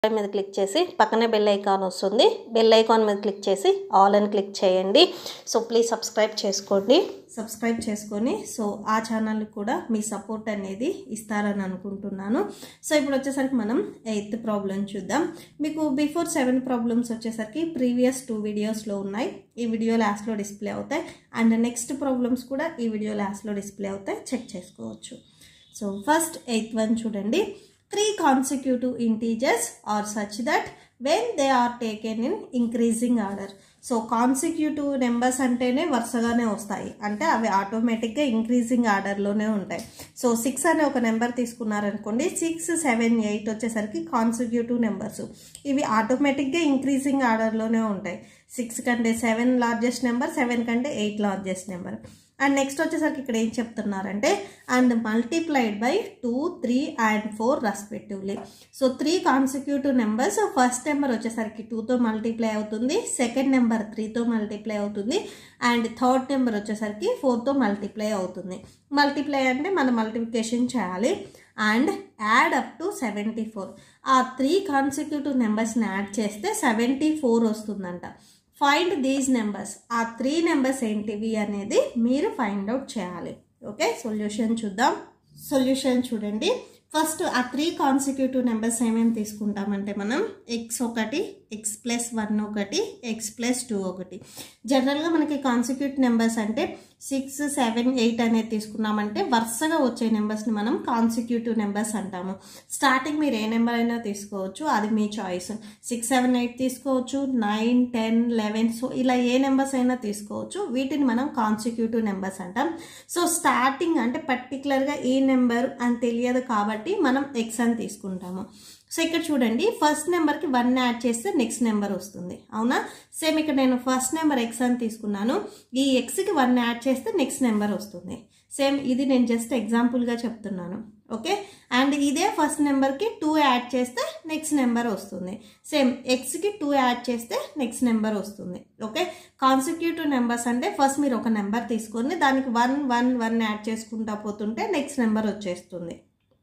మీద క్లిక్ చేసి పక్కనే బెల్ ఐకాన్ వస్తుంది బెల్ ఐకాన్ మీద క్లిక్ చేసి ఆల్ అని క్లిక్ చేయండి సో ప్లీజ్ సబ్స్క్రైబ్ చేసుకోండి సబ్స్క్రైబ్ చేసుకొని సో ఆ ఛానల్ కూడా మీ సపోర్ట్ అనేది ఇస్తారని అనుకుంటున్నాను సో ఇప్పుడు వచ్చేసరికి మనం ఎయిత్ ప్రాబ్లం చూద్దాం మీకు బిఫోర్ సెవెన్ ప్రాబ్లమ్స్ వచ్చేసరికి ప్రీవియస్ టూ వీడియోస్లో ఉన్నాయి ఈ వీడియో లాస్ట్లో డిస్ప్లే అవుతాయి అండ్ నెక్స్ట్ ప్రాబ్లమ్స్ కూడా ఈ వీడియో లాస్ట్లో డిస్ప్లే అవుతాయి చెక్ చేసుకోవచ్చు సో ఫస్ట్ ఎయిత్ వన్ చూడండి three consecutive integers are such that when they are taken in increasing order so consecutive numbers అంటేనే వరుసగానే వస్తాయి అంటే అవి ఆటోమేటిక్గా ఇంక్రీజింగ్ ఆర్డర్లోనే ఉంటాయి సో సిక్స్ అనే ఒక నెంబర్ తీసుకున్నారనుకోండి సిక్స్ సెవెన్ ఎయిట్ వచ్చేసరికి కాన్సిక్యూటివ్ నెంబర్స్ ఇవి ఆటోమేటిక్గా ఇంక్రీజింగ్ ఆర్డర్లోనే ఉంటాయి సిక్స్ కంటే సెవెన్ లార్జెస్ట్ నెంబర్ సెవెన్ కంటే eight largest number and next వచ్చేసరికి ఇక్కడ ఏం చెప్తున్నారంటే and multiplied by two three and four respectively so three consecutive numbers first number వచ్చేసరికి టూతో మల్టిప్లై అవుతుంది సెకండ్ నెంబర్ త్రీతో మల్టిప్లై అవుతుంది అండ్ థర్డ్ నెంబర్ వచ్చేసరికి ఫోర్తో మల్టిప్లై అవుతుంది మల్టిప్లై అంటే మనం మల్టిప్లికేషన్ చేయాలి and add up to seventy four ఆ త్రీ కాన్సిక్యూటివ్ నెంబర్స్ని యాడ్ చేస్తే సెవెంటీ ఫోర్ వస్తుందంట ఫైండ్ దీస్ నెంబర్స్ ఆ త్రీ నెంబర్స్ ఏంటివి అనేది మీరు ఫైండ్ అవుట్ చేయాలి ఓకే సొల్యూషన్ చూద్దాం సొల్యూషన్ చూడండి ఫస్ట్ ఆ త్రీ కాన్సిక్యూటివ్ నెంబర్స్ ఏమేమి తీసుకుంటామంటే మనం ఎక్స్ ఒకటి ఎక్స్ ప్లస్ వన్ ఒకటి ఎక్స్ ప్లస్ టూ ఒకటి జనరల్గా మనకి కాన్సిక్యూటివ్ నెంబర్స్ అంటే సిక్స్ సెవెన్ ఎయిట్ అనేది తీసుకున్నామంటే వరుసగా వచ్చే నెంబర్స్ని మనం కాన్సిక్యూటివ్ నెంబర్స్ అంటాము స్టార్టింగ్ మీరు ఏ నెంబర్ అయినా తీసుకోవచ్చు అది మీ చాయిస్ సిక్స్ సెవెన్ ఎయిట్ తీసుకోవచ్చు నైన్ టెన్ లెవెన్ సో ఇలా ఏ నెంబర్స్ అయినా తీసుకోవచ్చు వీటిని మనం కాన్సిక్యూటివ్ నెంబర్స్ అంటాం సో స్టార్టింగ్ అంటే పర్టికులర్గా ఈ నెంబర్ అని తెలియదు కాబట్టి మనం ఎక్స్ అని తీసుకుంటాము సో ఇక్కడ చూడండి ఫస్ట్ నెంబర్కి వన్ యాడ్ చేస్తే నెక్స్ట్ నెంబర్ వస్తుంది అవునా సేమ్ ఇక్కడ నేను ఫస్ట్ నెంబర్ ఎక్స్ అని తీసుకున్నాను ఈ ఎక్స్కి వన్ యాడ్ చేస్తే నెక్స్ట్ నెంబర్ వస్తుంది సేమ్ ఇది నేను జస్ట్ ఎగ్జాంపుల్గా చెప్తున్నాను ఓకే అండ్ ఇదే ఫస్ట్ నెంబర్కి టూ యాడ్ చేస్తే నెక్స్ట్ నెంబర్ వస్తుంది సేమ్ ఎక్స్కి టూ యాడ్ చేస్తే నెక్స్ట్ నెంబర్ వస్తుంది ఓకే కాన్సిక్యూటివ్ నెంబర్స్ అంటే ఫస్ట్ మీరు ఒక నెంబర్ తీసుకొని దానికి వన్ వన్ వన్ యాడ్ చేసుకుంటా పోతుంటే నెక్స్ట్ నెంబర్ వచ్చేస్తుంది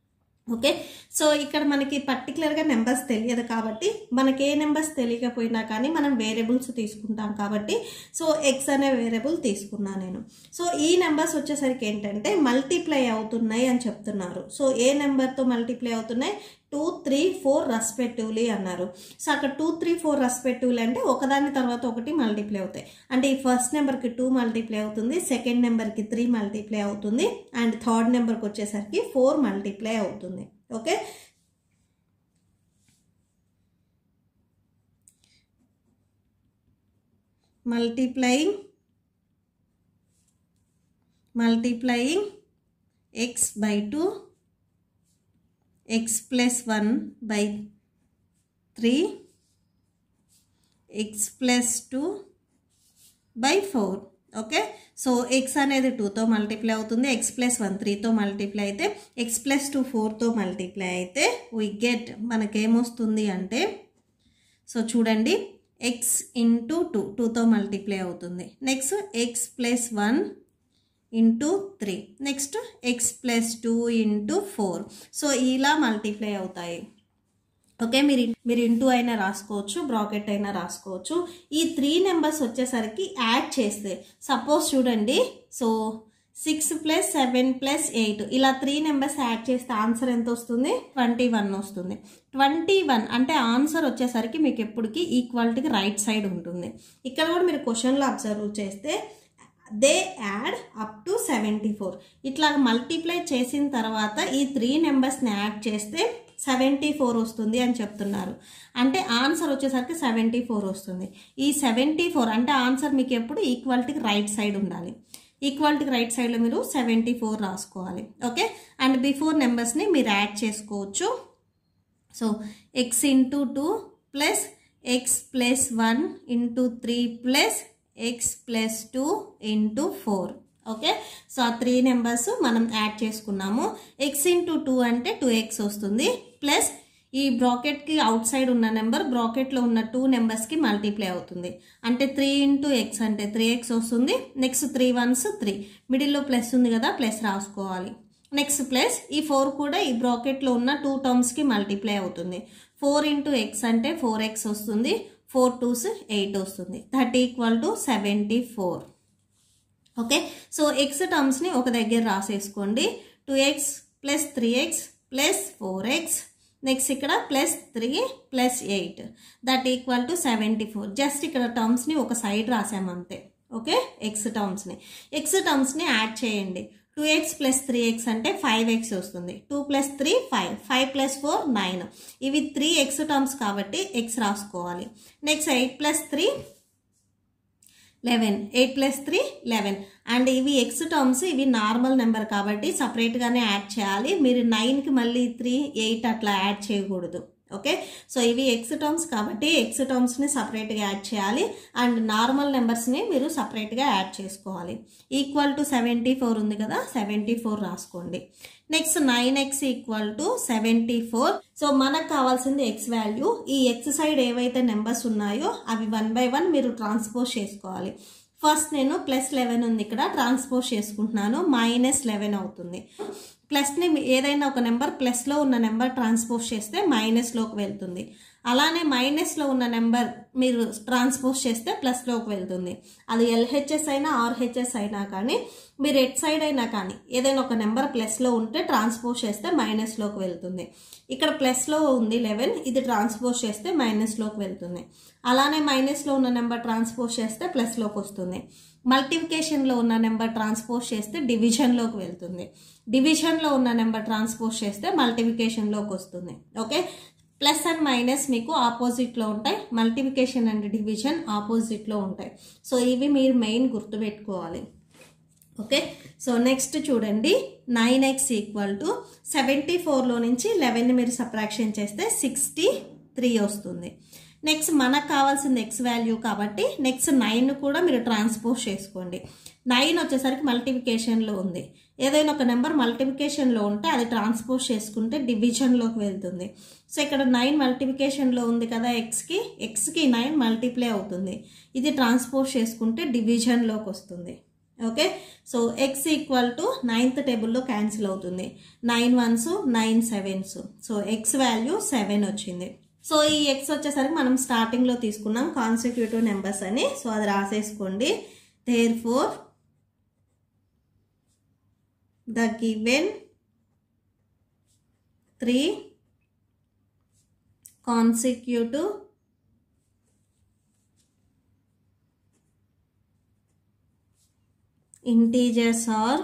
ఓకే సో ఇక్కడ మనకి పర్టికులర్గా నెంబర్స్ తెలియదు కాబట్టి మనకి ఏ నెంబర్స్ తెలియకపోయినా కానీ మనం వేరియబుల్స్ తీసుకుంటాం కాబట్టి సో ఎక్స్ అనే వేరియబుల్ తీసుకున్నా నేను సో ఈ నెంబర్స్ వచ్చేసరికి ఏంటంటే మల్టిప్లై అవుతున్నాయి అని చెప్తున్నారు సో ఏ నెంబర్తో మల్టిప్లై అవుతున్నాయి టూ త్రీ ఫోర్ రెస్పెక్టివ్లీ అన్నారు సో అక్కడ టూ త్రీ ఫోర్ రెస్పెక్టివ్లీ అంటే ఒకదాని తర్వాత ఒకటి మల్టిప్లై అవుతాయి అంటే ఈ ఫస్ట్ నెంబర్కి టూ మల్టిప్లై అవుతుంది సెకండ్ నెంబర్కి త్రీ మల్టిప్లై అవుతుంది అండ్ థర్డ్ నెంబర్కి వచ్చేసరికి ఫోర్ మల్టిప్లై అవుతుంది okay multiplying multiplying x by two x plus 1 by 3 x plus 2 by 4 okay so x అనేది టూతో మల్టిప్లై అవుతుంది ఎక్స్ ప్లస్ వన్ త్రీతో మల్టిప్లై అయితే ఎక్స్ ప్లస్ టూ ఫోర్తో మల్టిప్లై అయితే వి గెట్ మనకేమొస్తుంది అంటే సో చూడండి ఎక్స్ ఇంటూ టూ టూతో మల్టిప్లై అవుతుంది next x plus one into three next x plus two into four so ఇలా మల్టిప్లై అవుతాయి ఓకే మీరు మీరు ఇంటూ అయినా రాసుకోవచ్చు బ్రాకెట్ అయినా రాసుకోవచ్చు ఈ త్రీ నెంబర్స్ వచ్చేసరికి యాడ్ చేస్తే సపోజ్ చూడండి so six plus seven plus eight ఇలా త్రీ నెంబర్స్ యాడ్ చేస్తే ఆన్సర్ ఎంత వస్తుంది ట్వంటీ వన్ వస్తుంది ట్వంటీ వన్ అంటే ఆన్సర్ వచ్చేసరికి మీకు ఎప్పటికీ ఈక్వాలిటీకి రైట్ సైడ్ ఉంటుంది ఇక్కడ కూడా మీరు క్వశ్చన్లో అబ్జర్వ్ చేస్తే they add up to seventy four ఇట్లా మల్టిప్లై చేసిన తర్వాత ఈ త్రీ నెంబర్స్ని యాడ్ చేస్తే సెవెంటీ ఫోర్ వస్తుంది అని చెప్తున్నారు అంటే ఆన్సర్ వచ్చేసరికి సెవెంటీ ఫోర్ వస్తుంది ఈ సెవెంటీ ఫోర్ అంటే ఆన్సర్ మీకు ఎప్పుడు ఈక్వాలిటీకి రైట్ సైడ్ ఉండాలి ఈక్వాలిటీకి రైట్ సైడ్లో మీరు సెవెంటీ ఫోర్ రాసుకోవాలి ఓకే అండ్ బిఫోర్ నెంబర్స్ని మీరు యాడ్ చేసుకోవచ్చు so x into two plus x plus one into three plus x plus two into four okay so ఆ త్రీ నెంబర్స్ మనం యాడ్ చేసుకున్నాము ఎక్స్ ఇంటూ టూ అంటే టూ ఎక్స్ వస్తుంది plus ఈ బ్రాకెట్కి అవుట్ సైడ్ ఉన్న నెంబర్ బ్రాకెట్లో ఉన్న టూ నెంబర్స్కి మల్టిప్లై అవుతుంది అంటే త్రీ ఇంటూ ఎక్స్ అంటే త్రీ ఎక్స్ వస్తుంది నెక్స్ట్ త్రీ వన్స్ త్రీ మిడిల్లో ప్లస్ ఉంది కదా ప్లస్ రాసుకోవాలి నెక్స్ట్ ప్లస్ ఈ ఫోర్ కూడా ఈ బ్రాకెట్లో ఉన్న టూ టర్మ్స్కి మల్టిప్లై అవుతుంది ఫోర్ ఇంటూ ఎక్స్ అంటే ఫోర్ ఎక్స్ వస్తుంది ఫోర్ టూస్ ఎయిట్ వస్తుంది that equal to seventy four okay so x టర్మ్స్ని ఒక దగ్గర రాసేసుకోండి two x plus three x plus four x next ఇక్కడ plus three plus eight that equal to seventy four just ఇక్కడ టర్మ్స్ని ఒక సైడ్ రాసామంతే ఓకే ఎక్స్ టర్మ్స్ని ఎక్స్ టర్మ్స్ని యాడ్ చేయండి two x plus three x అంటే ఫైవ్ ఎక్స్ వస్తుంది two plus three five five plus four nine ఇవి త్రీ ఎక్స్ టర్మ్స్ కాబట్టి ఎక్స్ రాసుకోవాలి next eight plus three eleven eight plus three eleven and ఇవి x terms ఇవి normal number కాబట్టి సపరేట్గానే add చేయాలి మీరు నైన్కి మళ్ళీ త్రీ ఎయిట్ అట్లా యాడ్ చేయకూడదు ఓకే సో ఇవి ఎక్స్ టర్మ్స్ కాబట్టి ఎక్స్ టర్మ్స్ని సపరేట్గా యాడ్ చేయాలి అండ్ నార్మల్ నెంబర్స్ని మీరు సపరేట్గా యాడ్ చేసుకోవాలి ఈక్వల్ టు సెవెంటీ ఫోర్ ఉంది కదా సెవెంటీ ఫోర్ రాసుకోండి next nine x equal to seventy four so మనకు కావాల్సింది ఎక్స్ వాల్యూ ఈ ఎక్స్ సైడ్ ఏవైతే నెంబర్స్ ఉన్నాయో అవి వన్ బై వన్ మీరు ట్రాన్స్పోజ్ చేసుకోవాలి ఫస్ట్ నేను ప్లస్ లెవెన్ ఉంది ఇక్కడ ట్రాన్స్పోజ్ చేసుకుంటున్నాను మైనస్ లెవెన్ అవుతుంది ప్లస్ని ఏదైనా ఒక నెంబర్ ప్లస్లో ఉన్న నెంబర్ ట్రాన్స్పోజ్ చేస్తే మైనస్లోకి వెళ్తుంది అలానే మైనస్లో ఉన్న నెంబర్ మీరు ట్రాన్స్పోజ్ చేస్తే ప్లస్లోకి వెళ్తుంది అది ఎల్హెచ్ఎస్ అయినా ఆర్హెచ్ఎస్ అయినా కానీ మీరు ఎట్ సైడ్ అయినా కానీ ఏదైనా ఒక నెంబర్ ప్లస్లో ఉంటే ట్రాన్స్పోజ్ చేస్తే మైనస్లోకి వెళ్తుంది ఇక్కడ ప్లస్లో ఉంది లెవెన్ ఇది ట్రాన్స్పోజ్ చేస్తే మైనస్లోకి వెళ్తుంది అలానే మైనస్లో ఉన్న నెంబర్ ట్రాన్స్పోజ్ చేస్తే ప్లస్లోకి వస్తుంది మల్టిప్లికేషన్లో ఉన్న నెంబర్ ట్రాన్స్పోజ్ చేస్తే డివిజన్లోకి వెళ్తుంది డివిజన్లో ఉన్న నెంబర్ ట్రాన్స్పోజ్ చేస్తే మల్టిప్లికేషన్లోకి వస్తుంది ఓకే ప్లస్ అండ్ మైనస్ మీకు ఆపోజిట్లో ఉంటాయి మల్టిప్లికేషన్ అండ్ డివిజన్ ఆపోజిట్లో ఉంటాయి సో ఇవి మీరు మెయిన్ గుర్తుపెట్టుకోవాలి ఓకే సో నెక్స్ట్ చూడండి nine x equal to seventy ఫోర్లో నుంచి లెవెన్ని మీరు సప్రాక్షన్ చేస్తే సిక్స్టీ త్రీ వస్తుంది నెక్స్ట్ మనకు కావాల్సింది ఎక్స్ వాల్యూ కాబట్టి నెక్స్ట్ నైన్ కూడా మీరు ట్రాన్స్పోజ్ చేసుకోండి నైన్ వచ్చేసరికి మల్టిప్లికేషన్లో ఉంది ఏదైనా ఒక నెంబర్ మల్టిప్లికేషన్లో ఉంటే అది ట్రాన్స్పోజ్ చేసుకుంటే డివిజన్లోకి వెళ్తుంది సో ఇక్కడ నైన్ మల్టిప్లికేషన్లో ఉంది కదా ఎక్స్కి ఎక్స్కి నైన్ మల్టిప్లై అవుతుంది ఇది ట్రాన్స్పోజ్ చేసుకుంటే డివిజన్లోకి వస్తుంది okay so x equal to ninth టేబుల్లో క్యాన్సిల్ అవుతుంది nine ones nine sevens so x value seven వచ్చింది సో ఈ ఎక్స్ వచ్చేసరికి మనం స్టార్టింగ్లో తీసుకున్నాం కాన్సిక్యూటివ్ నెంబర్స్ అని సో అది రాసేసుకోండి therefore the given three consecutive integers are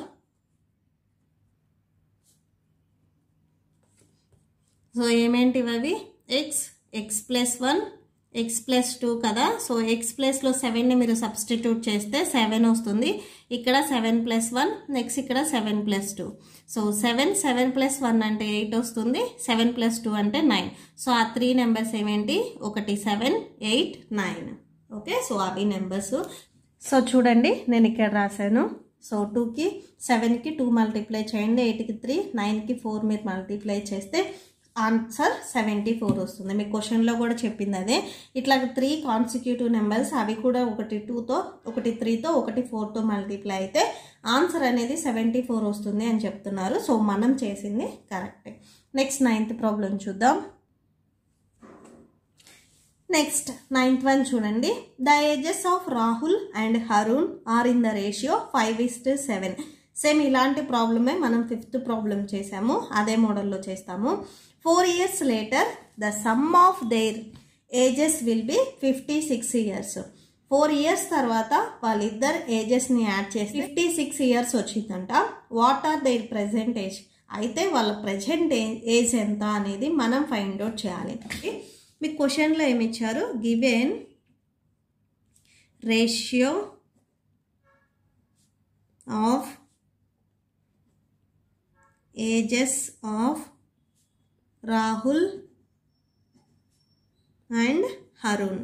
so ఏమేంటివి అవి x x plus one x plus two కదా సో ఎక్స్ ప్లస్లో సెవెన్ని మీరు సబ్స్టిట్యూట్ చేస్తే సెవెన్ వస్తుంది ఇక్కడ సెవెన్ ప్లస్ వన్ నెక్స్ట్ ఇక్కడ seven plus two so seven seven plus one అంటే ఎయిట్ వస్తుంది సెవెన్ ప్లస్ టూ అంటే నైన్ సో ఆ త్రీ నెంబర్స్ ఏమేంటి ఒకటి seven eight nine okay so అవి నెంబర్స్ సో చూడండి నేను ఇక్కడ రాశాను సో టూకి సెవెన్కి టూ మల్టిప్లై చేయండి ఎయిట్కి త్రీ నైన్కి ఫోర్ మీరు మల్టిప్లై చేస్తే ఆన్సర్ సెవెంటీ ఫోర్ వస్తుంది మీ క్వశ్చన్లో కూడా చెప్పింది అదే ఇట్లా త్రీ కాన్సిక్యూటివ్ నెంబర్స్ అవి కూడా ఒకటి టూతో ఒకటి త్రీతో ఒకటి ఫోర్తో మల్టిప్లై అయితే ఆన్సర్ అనేది సెవెంటీ ఫోర్ వస్తుంది అని చెప్తున్నారు సో మనం చేసింది కరెక్టే నెక్స్ట్ నైన్త్ ప్రాబ్లం చూద్దాం నెక్స్ట్ నైన్త్ వన్ చూడండి the ages of Rahul and Harun are in the ratio five is to seven same ఇలాంటి ప్రాబ్లమే మనం ఫిఫ్త్ ప్రాబ్లం చేసాము అదే మోడల్లో చేస్తాము four years later the sum of their ages will be fifty six years four years తర్వాత వాళ్ళిద్దరు ఏజెస్ని యాడ్ చేసి ఫిఫ్టీ సిక్స్ ఇయర్స్ వచ్చిందంట what are their present age అయితే వాళ్ళ ప్రజెంట్ ఏజ్ ఎంత అనేది మనం ఫైండ్ అవుట్ చేయాలి మీకు క్వశ్చన్లో ఏమి ఇచ్చారు given ratio of ages of Rahul and Harun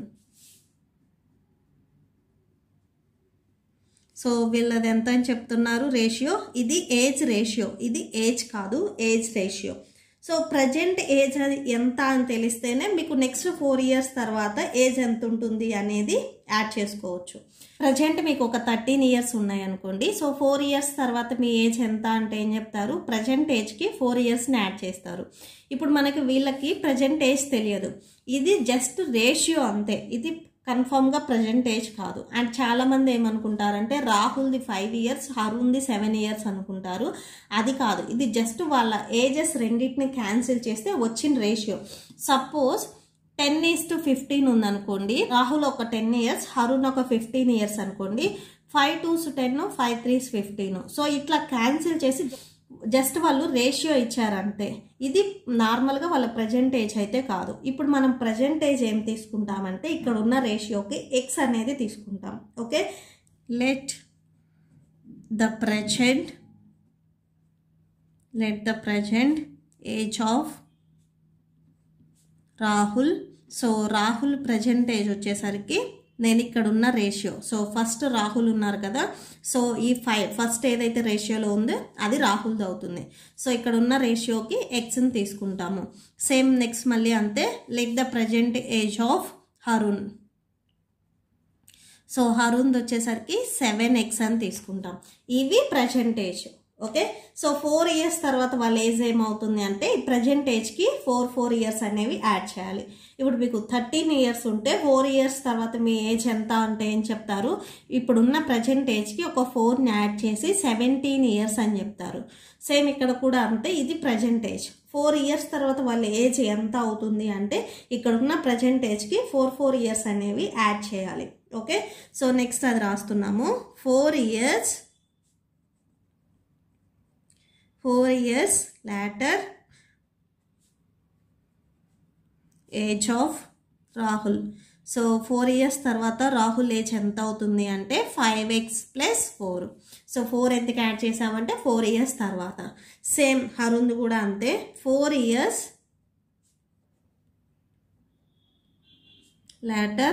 so వీళ్ళది ఎంత అని చెప్తున్నారు రేషియో ఇది ఏజ్ రేషియో ఇది ఏజ్ కాదు age ratio so present age అది ఎంత అని తెలిస్తేనే మీకు నెక్స్ట్ ఫోర్ ఇయర్స్ తర్వాత ఏజ్ ఎంత ఉంటుంది అనేది యాడ్ చేసుకోవచ్చు ప్రజెంట్ మీకు ఒక థర్టీన్ ఇయర్స్ ఉన్నాయి అనుకోండి సో ఫోర్ ఇయర్స్ తర్వాత మీ ఏజ్ ఎంత అంటే ఏం చెప్తారు ప్రజెంట్ ఏజ్కి ఫోర్ ఇయర్స్ని యాడ్ చేస్తారు ఇప్పుడు మనకి వీళ్ళకి ప్రజెంట్ ఏజ్ తెలియదు ఇది జస్ట్ రేషియో అంతే ఇది కన్ఫామ్గా ప్రజెంట్ ఏజ్ కాదు అండ్ చాలామంది ఏమనుకుంటారంటే రాహుల్ది ఫైవ్ ఇయర్స్ హరుణ్ది సెవెన్ ఇయర్స్ అనుకుంటారు అది కాదు ఇది జస్ట్ వాళ్ళ ఏజెస్ రెండింటిని క్యాన్సిల్ చేస్తే వచ్చిన ratio suppose ten is to fifteen ఉందనుకోండి రాహుల్ ఒక టెన్ ఇయర్స్ హరుణ్ ఒక ఫిఫ్టీన్ ఇయర్స్ అనుకోండి five twos ten five threes fifteen so ఇట్లా క్యాన్సిల్ చేసి జస్ట్ వాళ్ళు రేషియో ఇచ్చారంతే ఇది నార్మల్గా వాళ్ళ ప్రజెంట్ ఏజ్ అయితే కాదు ఇప్పుడు మనం ప్రజెంట్ ఏజ్ ఏం తీసుకుంటామంటే ఇక్కడ ఉన్న రేషియోకి ఎక్స్ అనేది తీసుకుంటాం okay let the present let the present age of Rahul so Rahul present age వచ్చేసరికి నేను ఇక్కడ ఉన్న రేషియో సో ఫస్ట్ రాహుల్ ఉన్నారు కదా సో ఈ ఫైవ్ ఫస్ట్ ఏదైతే రేషియోలో ఉందో అది రాహుల్ది అవుతుంది సో ఇక్కడ ఉన్న రేషియోకి ఎక్స్ని తీసుకుంటాము సేమ్ నెక్స్ట్ మళ్ళీ అంతే let the present age of Harun so Harun వచ్చేసరికి సెవెన్ ఎక్స్ అని తీసుకుంటాం ఇవి present age okay so four years తర్వాత వాళ్ళ ఏజ్ ఏమవుతుంది అంటే ఈ ప్రజెంట్ ఏజ్కి ఫోర్ ఫోర్ ఇయర్స్ అనేవి యాడ్ చేయాలి ఇప్పుడు మీకు థర్టీన్ ఇయర్స్ ఉంటే ఫోర్ ఇయర్స్ తర్వాత మీ ఏజ్ ఎంత అంటే ఏం చెప్తారు ఇప్పుడున్న ప్రజెంట్ ఏజ్కి ఒక ఫోర్ని యాడ్ చేసి సెవెంటీన్ ఇయర్స్ అని చెప్తారు సేమ్ ఇక్కడ కూడా అంతే ఇది ప్రజెంట్ ఏజ్ ఫోర్ ఇయర్స్ తర్వాత వాళ్ళ ఏజ్ ఎంత అవుతుంది అంటే ఇక్కడ ఉన్న ప్రజెంట్ ఏజ్కి ఫోర్ ఫోర్ ఇయర్స్ అనేవి యాడ్ చేయాలి ఓకే సో నెక్స్ట్ అది రాస్తున్నాము four years four years later age of Rahul so four years తర్వాత రాహుల్ ఏజ్ ఎంత అవుతుంది అంటే five x plus four so four ఎందుకు యాడ్ చేసామంటే ఫోర్ ఇయర్స్ తర్వాత సేమ్ హరుంద్ కూడా అంతే four years later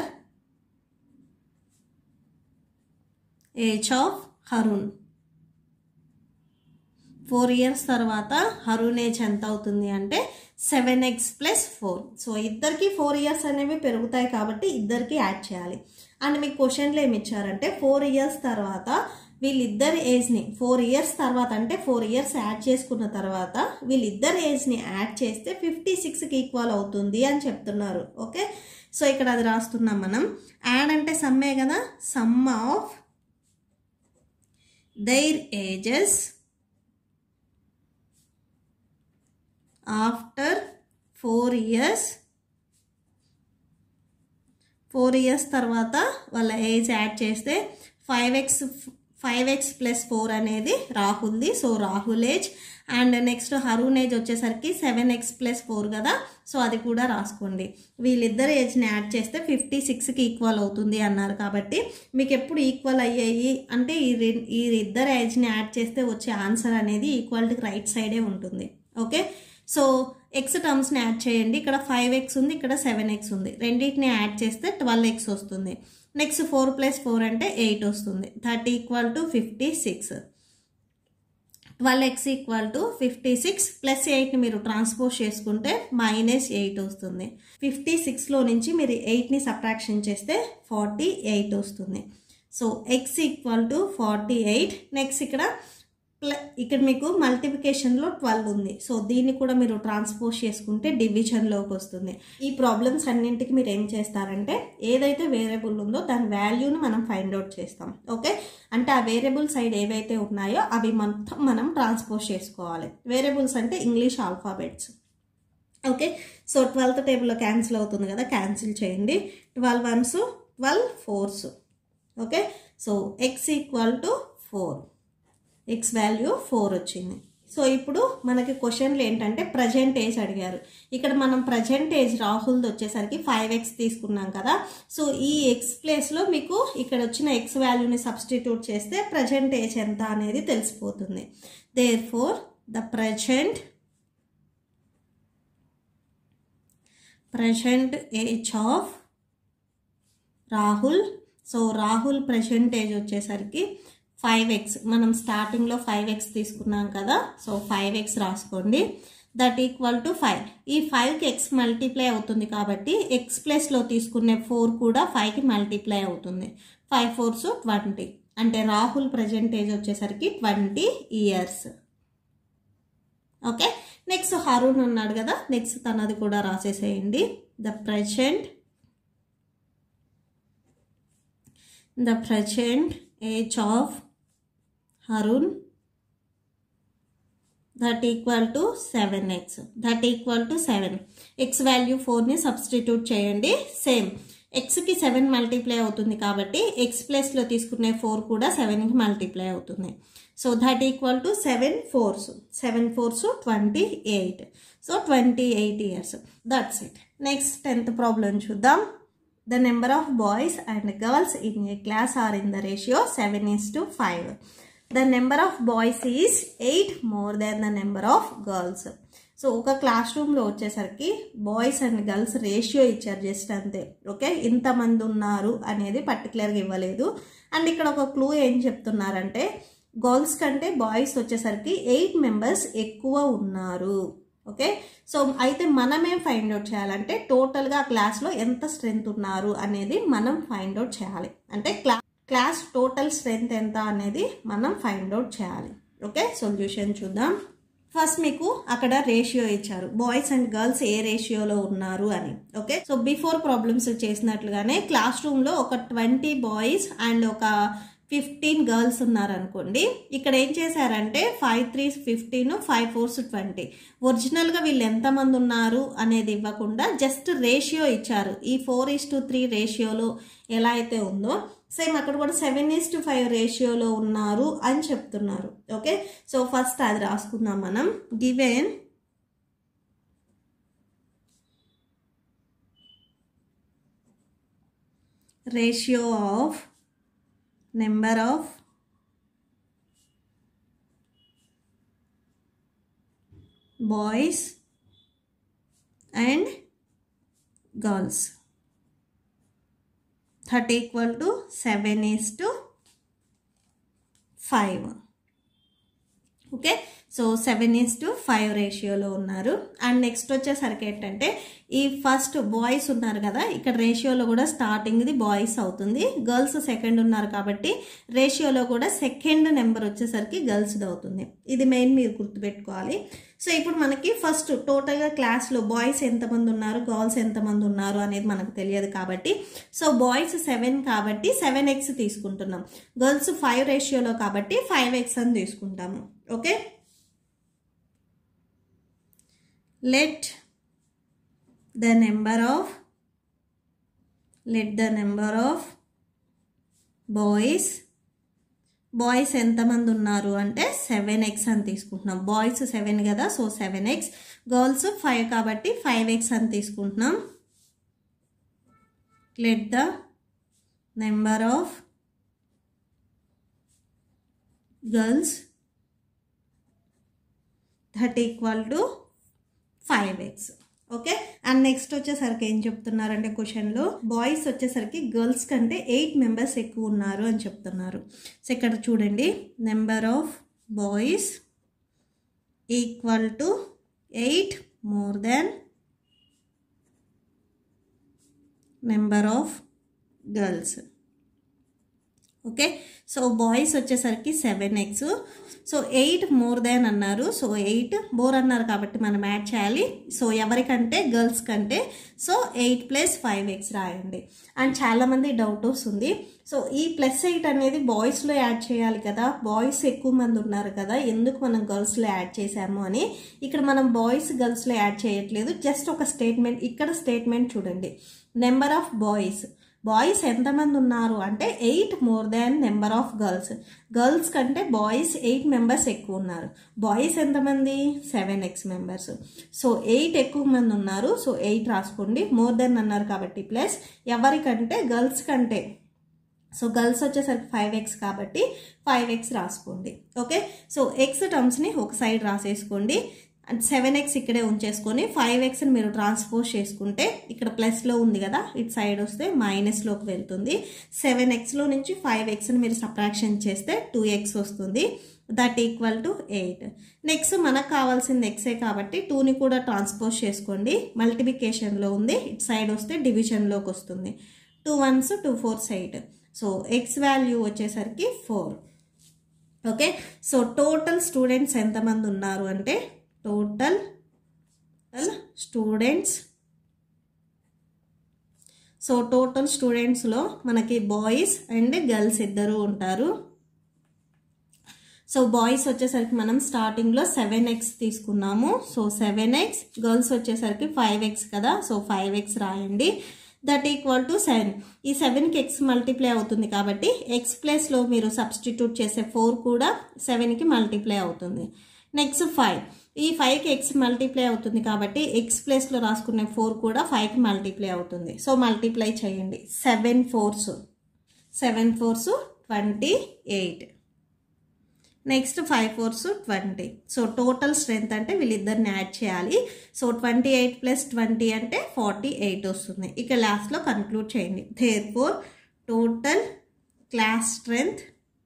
age of Harun four years తర్వాత హరుణ్ ఏజ్ ఎంత అవుతుంది అంటే seven x plus four so ఇద్దరికి ఫోర్ ఇయర్స్ అనేవి పెరుగుతాయి కాబట్టి ఇద్దరికి యాడ్ చేయాలి అండ్ మీకు క్వశ్చన్లు ఏమి ఇచ్చారంటే ఫోర్ ఇయర్స్ తర్వాత వీళ్ళిద్దరి ఏజ్ని ఫోర్ ఇయర్స్ తర్వాత అంటే ఫోర్ ఇయర్స్ యాడ్ చేసుకున్న తర్వాత వీళ్ళిద్దరి ఏజ్ని యాడ్ చేస్తే ఫిఫ్టీ సిక్స్కి ఈక్వల్ అవుతుంది అని చెప్తున్నారు ఓకే సో ఇక్కడ అది రాస్తున్నాం మనం యాడ్ అంటే సమ్మే కదా sum of their ages after four years four years తర్వాత వాళ్ళ ఏజ్ యాడ్ చేస్తే five x five x plus four అనేది రాహుల్ది సో Rahul age and next Harun age వచ్చేసరికి సెవెన్ ఎక్స్ ప్లస్ ఫోర్ కదా సో అది కూడా రాసుకోండి వీళ్ళిద్దరు ఏజ్ని యాడ్ చేస్తే ఫిఫ్టీ సిక్స్కి ఈక్వల్ అవుతుంది అన్నారు కాబట్టి మీకు ఎప్పుడు ఈక్వల్ అయ్యాయి అంటే ఈ రెం- ఈ ఇద్దరు ఏజ్ని యాడ్ చేస్తే వచ్చే ఆన్సర్ అనేది ఈక్వాలిటీకి రైట్ సైడే ఉంటుంది ఓకే సో ఎక్స్ టర్మ్స్ని యాడ్ చేయండి ఇక్కడ ఫైవ్ ఎక్స్ ఉంది ఇక్కడ సెవెన్ ఎక్స్ ఉంది రెండింటిని యాడ్ చేస్తే ట్వెల్వ్ ఎక్స్ వస్తుంది నెక్స్ట్ ఫోర్ ప్లస్ ఫోర్ అంటే ఎయిట్ వస్తుంది thirty equal to fifty six twelve x equal to fifty six plus ఎయిట్ని మీరు ట్రాన్స్పోజ్ చేసుకుంటే మైనస్ ఎయిట్ వస్తుంది ఫిఫ్టీ సిక్స్లో నుంచి మీరు ఎయిట్ని సబ్ట్రాక్షన్ చేస్తే ఫార్టీ ఎయిట్ వస్తుంది so x equal to forty eight next ఇక్కడ ప్ల ఇక్కడ మీకు మల్టిప్లికేషన్లో ట్వెల్వ్ ఉంది సో దీన్ని కూడా మీరు ట్రాన్స్పోజ్ చేసుకుంటే డివిజన్లోకి వస్తుంది ఈ ప్రాబ్లమ్స్ అన్నింటికి మీరు ఏం చేస్తారంటే ఏదైతే వేరియబుల్ ఉందో దాని వాల్యూని మనం ఫైండ్ అవుట్ చేస్తాం ఓకే అంటే ఆ వేరియబుల్ సైడ్ ఏవైతే ఉన్నాయో అవి మొత్తం మనం ట్రాన్స్పోజ్ చేసుకోవాలి వేరియబుల్స్ అంటే English alphabets okay so twelfth టేబుల్లో క్యాన్సిల్ అవుతుంది కదా క్యాన్సిల్ చేయండి twelve ones twelve fours okay so x equal to four x value four వచ్చింది సో ఇప్పుడు మనకి క్వశ్చన్లు ఏంటంటే ప్రజెంట్ ఏజ్ అడిగారు ఇక్కడ మనం ప్రజెంట్ ఏజ్ రాహుల్ది వచ్చేసరికి ఫైవ్ ఎక్స్ తీసుకున్నాం కదా సో ఈ ఎక్స్ ప్లేస్లో మీకు ఇక్కడ వచ్చిన ఎక్స్ వాల్యూని సబ్స్టిట్యూట్ చేస్తే ప్రజెంట్ ఏజ్ ఎంత అనేది తెలిసిపోతుంది therefore the present present age of Rahul so Rahul present age వచ్చేసరికి ఫైవ్ ఎక్స్ మనం స్టార్టింగ్లో ఫైవ్ ఎక్స్ తీసుకున్నాం కదా సో ఫైవ్ ఎక్స్ రాసుకోండి దట్ ఈక్వల్ టు ఫైవ్ ఈ ఫైవ్కి ఎక్స్ మల్టిప్లై అవుతుంది కాబట్టి ఎక్స్ ప్లస్లో తీసుకునే ఫోర్ కూడా ఫైవ్కి మల్టిప్లై అవుతుంది ఫైవ్ ఫోర్స్ ట్వంటీ అంటే రాహుల్ ప్రజెంట్ ఏజ్ వచ్చేసరికి twenty years okay next Harun ఉన్నాడు కదా నెక్స్ట్ తనది కూడా రాసేసేయండి the present the present age of Harun that equal to seven x that equal to seven x value ఫోర్ని సబ్స్టిట్యూట్ చేయండి సేమ్ ఎక్స్కి సెవెన్ మల్టిప్లై అవుతుంది కాబట్టి ఎక్స్ ప్లస్లో తీసుకునే ఫోర్ కూడా సెవెన్కి మల్టిప్లై అవుతుంది so that equal to seven fours seven fours twenty eight so twenty eight years that's it next tenth problem చూద్దాం the number of boys and girls in a class are in the ratio seven is to five the number of boys is eight more than the number of girls so ఒక class రూమ్లో వచ్చేసరికి boys and girls ratio ఇచ్చారు just అంతే okay ఇంతమంది ఉన్నారు అనేది పర్టికులర్గా ఇవ్వలేదు అండ్ ఇక్కడ ఒక క్లూ ఏం చెప్తున్నారంటే గర్ల్స్ కంటే బాయ్స్ వచ్చేసరికి ఎయిట్ మెంబర్స్ ఎక్కువ ఉన్నారు ఓకే సో అయితే మనమేం ఫైండ్ అవుట్ చేయాలంటే టోటల్గా క్లాస్లో ఎంత స్ట్రెంత్ ఉన్నారు అనేది మనం ఫైండ్ అవుట్ చేయాలి అంటే క్లా క్లాస్ టోటల్ స్ట్రెంత్ ఎంత అనేది మనం ఫైండ్ అవుట్ చేయాలి ఓకే సొల్యూషన్ చూద్దాం ఫస్ట్ మీకు అక్కడ రేషియో ఇచ్చారు బాయ్స్ అండ్ గర్ల్స్ ఏ రేషియోలో ఉన్నారు అని ఓకే సో బిఫోర్ ప్రాబ్లమ్స్ చేసినట్లుగానే క్లాస్ రూమ్లో ఒక ట్వంటీ బాయ్స్ అండ్ ఒక ఫిఫ్టీన్ గర్ల్స్ ఉన్నారనుకోండి ఇక్కడ ఏం చేశారంటే five three fifteen five fours twenty ఒరిజినల్గా వీళ్ళు ఎంతమంది ఉన్నారు అనేది ఇవ్వకుండా జస్ట్ రేషియో ఇచ్చారు ఈ ఫోర్ ఈస్ టు త్రీ రేషియోలో ఎలా అయితే ఉందో సేమ్ అక్కడ కూడా సెవెన్ ఈస్ టు ఫైవ్ రేషియోలో ఉన్నారు అని చెప్తున్నారు ఓకే సో ఫస్ట్ అది రాసుకుందాం మనం given ratio of number of boys and girls thirty equal to seven is to five okay so seven is to five రేషియోలో ఉన్నారు అండ్ నెక్స్ట్ వచ్చేసరికి ఏంటంటే ఈ ఫస్ట్ బాయ్స్ ఉన్నారు కదా ఇక్కడ రేషియోలో కూడా స్టార్టింగ్ది బాయ్స్ అవుతుంది గర్ల్స్ సెకండ్ ఉన్నారు కాబట్టి రేషియోలో కూడా సెకండ్ నెంబర్ వచ్చేసరికి గర్ల్స్ది అవుతుంది ఇది మెయిన్ మీరు గుర్తుపెట్టుకోవాలి సో ఇప్పుడు మనకి ఫస్ట్ టోటల్గా క్లాస్లో బాయ్స్ ఎంతమంది ఉన్నారు గర్ల్స్ ఎంతమంది ఉన్నారు అనేది మనకు తెలియదు కాబట్టి సో బాయ్స్ సెవెన్ కాబట్టి సెవెన్ ఎక్స్ తీసుకుంటున్నాం గర్ల్స్ ఫైవ్ రేషియోలో కాబట్టి ఫైవ్ ఎక్స్ అని తీసుకుంటాము okay let the number of let the number of boys boys ఎంతమంది ఉన్నారు అంటే సెవెన్ ఎక్స్ అని తీసుకుంటున్నాం బాయ్స్ సెవెన్ కదా so seven x girls five కాబట్టి ఫైవ్ ఎక్స్ అని తీసుకుంటున్నాం let the number of girls that equal to five x okay and next వచ్చేసరికి ఏం చెప్తున్నారంటే క్వశ్చన్లో బాయ్స్ వచ్చేసరికి గర్ల్స్ కంటే ఎయిట్ మెంబర్స్ ఎక్కువ ఉన్నారు అని చెప్తున్నారు సో ఇక్కడ చూడండి number of boys equal to eight more than number of girls okay so boys వచ్చేసరికి seven x so eight more than అన్నారు సో ఎయిట్ మోర్ అన్నారు కాబట్టి మనం యాడ్ చేయాలి సో ఎవరికంటే గర్ల్స్ కంటే so eight plus five x రాయండి and చాలామంది డౌట్ వస్తుంది సో ఈ ప్లస్ ఎయిట్ అనేది బాయ్స్లో యాడ్ చేయాలి కదా బాయ్స్ ఎక్కువ మంది ఉన్నారు కదా ఎందుకు మనం గర్ల్స్లో యాడ్ చేసాము అని ఇక్కడ మనం బాయ్స్ గర్ల్స్లో యాడ్ చేయట్లేదు జస్ట్ ఒక స్టేట్మెంట్ ఇక్కడ స్టేట్మెంట్ చూడండి నెంబర్ ఆఫ్ బాయ్స్ బాయ్స్ ఎంతమంది ఉన్నారు అంటే eight more than number of girls girls కంటే బాయ్స్ ఎయిట్ మెంబర్స్ ఎక్కువ ఉన్నారు బాయ్స్ ఎంతమంది seven x members so eight ఎక్కువ మంది ఉన్నారు సో ఎయిట్ రాసుకోండి మోర్ దెన్ అన్నారు కాబట్టి ప్లస్ ఎవరికంటే గర్ల్స్ కంటే సో గర్ల్స్ వచ్చేసరికి ఫైవ్ ఎక్స్ కాబట్టి ఫైవ్ ఎక్స్ రాసుకోండి ఓకే సో ఎక్స్ టర్మ్స్ని ఒక సైడ్ రాసేసుకోండి అండ్ సెవెన్ ఎక్స్ ఇక్కడే ఉంచేసుకొని ఫైవ్ ఎక్స్ని మీరు ట్రాన్స్పోజ్ చేసుకుంటే ఇక్కడ ప్లస్లో ఉంది కదా ఇటు సైడ్ వస్తే మైనస్లోకి వెళ్తుంది సెవెన్ ఎక్స్లో నుంచి ఫైవ్ ఎక్స్ని మీరు సప్రాక్షన్ చేస్తే టూ ఎక్స్ వస్తుంది that equal to eight next మనకు కావాల్సింది ఎక్సే కాబట్టి టూని కూడా ట్రాన్స్పోజ్ చేసుకోండి మల్టిప్లికేషన్లో ఉంది ఇటు సైడ్ వస్తే డివిజన్లోకి వస్తుంది two ones two fours eight so x value వచ్చేసరికి four okay so total students ఎంతమంది ఉన్నారు అంటే టోటల్ స్టూడెంట్స్ సో టోటల్ స్టూడెంట్స్లో మనకి బాయ్స్ అండ్ గర్ల్స్ ఇద్దరు ఉంటారు సో బాయ్స్ వచ్చేసరికి మనం స్టార్టింగ్లో సెవెన్ ఎక్స్ తీసుకున్నాము సో సెవెన్ ఎక్స్ గర్ల్స్ వచ్చేసరికి ఫైవ్ ఎక్స్ కదా సో ఫైవ్ ఎక్స్ రాయండి దట్ ఈక్వల్ టు సెవెన్ ఈ సెవెన్కి ఎక్స్ మల్టిప్లై అవుతుంది కాబట్టి ఎక్స్ ప్లస్లో మీరు సబ్స్టిట్యూట్ చేసే ఫోర్ కూడా సెవెన్కి మల్టిప్లై అవుతుంది నెక్స్ట్ ఫైవ్ ఈ ఫైవ్కి ఎక్స్ మల్టిప్లై అవుతుంది కాబట్టి ఎక్స్ ప్లేస్లో రాసుకునే ఫోర్ కూడా ఫైవ్కి మల్టిప్లై అవుతుంది సో మల్టిప్లై చేయండి seven fours seven fours twenty eight next five fours twenty so total strength అంటే వీళ్ళిద్దరిని యాడ్ చేయాలి so twenty eight plus twenty అంటే ఫార్టీ ఎయిట్ వస్తుంది ఇక లాస్ట్లో కన్క్లూడ్ చేయండి therefore total class strength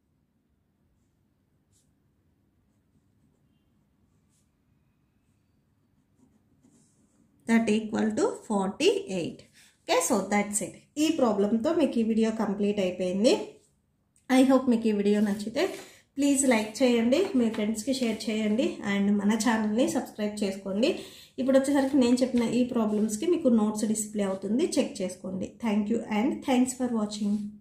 that equal to forty eight okay so that's it ఈ ప్రాబ్లంతో మీకు ఈ వీడియో కంప్లీట్ అయిపోయింది ఐ హోప్ మీకు ఈ వీడియో నచ్చితే ప్లీజ్ లైక్ చేయండి మీ ఫ్రెండ్స్కి షేర్ చేయండి అండ్ మన ఛానల్ని సబ్స్క్రైబ్ చేసుకోండి ఇప్పుడు వచ్చేసరికి నేను చెప్పిన ఈ ప్రాబ్లమ్స్కి మీకు నోట్స్ డిస్ప్లే అవుతుంది చెక్ చేసుకోండి thank you and thanks for watching